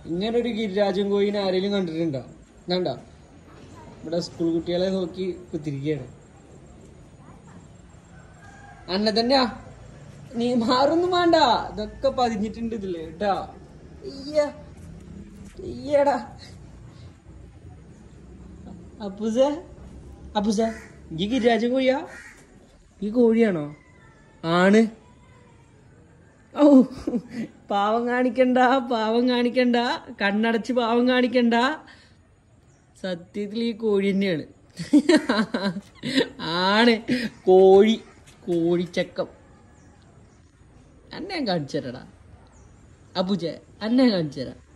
ഇങ്ങനെ ഒരു ഗിരിരാജൻ കോയിനെ ആരെങ്കിലും കണ്ടിട്ടുണ്ടോ കണ്ടോ ഇവിടെ സ്കൂൾ കുട്ടികളെ നോക്കി കുത്തിരിക്കുകയാണ് അന്ന തന്നെയാ നീ മാറൊന്നും വേണ്ട ഇതൊക്കെ പതിഞ്ഞിട്ടുണ്ട് ഇതില് കേട്ടാ ഇയ്യ ഇയ്യടാ അപ്പുസ അപ്പുസ ഈ ഗിരിരാജൻ കോഴിയാ ഈ കോഴിയാണോ ആണ് ഓ പാവം കാണിക്കണ്ട പാവം കാണിക്കണ്ട കണ്ണടച്ച് പാവം കാണിക്കണ്ട സത്യത്തിൽ ഈ കോഴി തന്നെയാണ് ആണ് കോഴി കോഴിച്ചക്കം അന്നെ ഞാൻ കാണിച്ചു തരടാ അപ്പുജ അന്നെ ഞാൻ കാണിച്ചു തരാം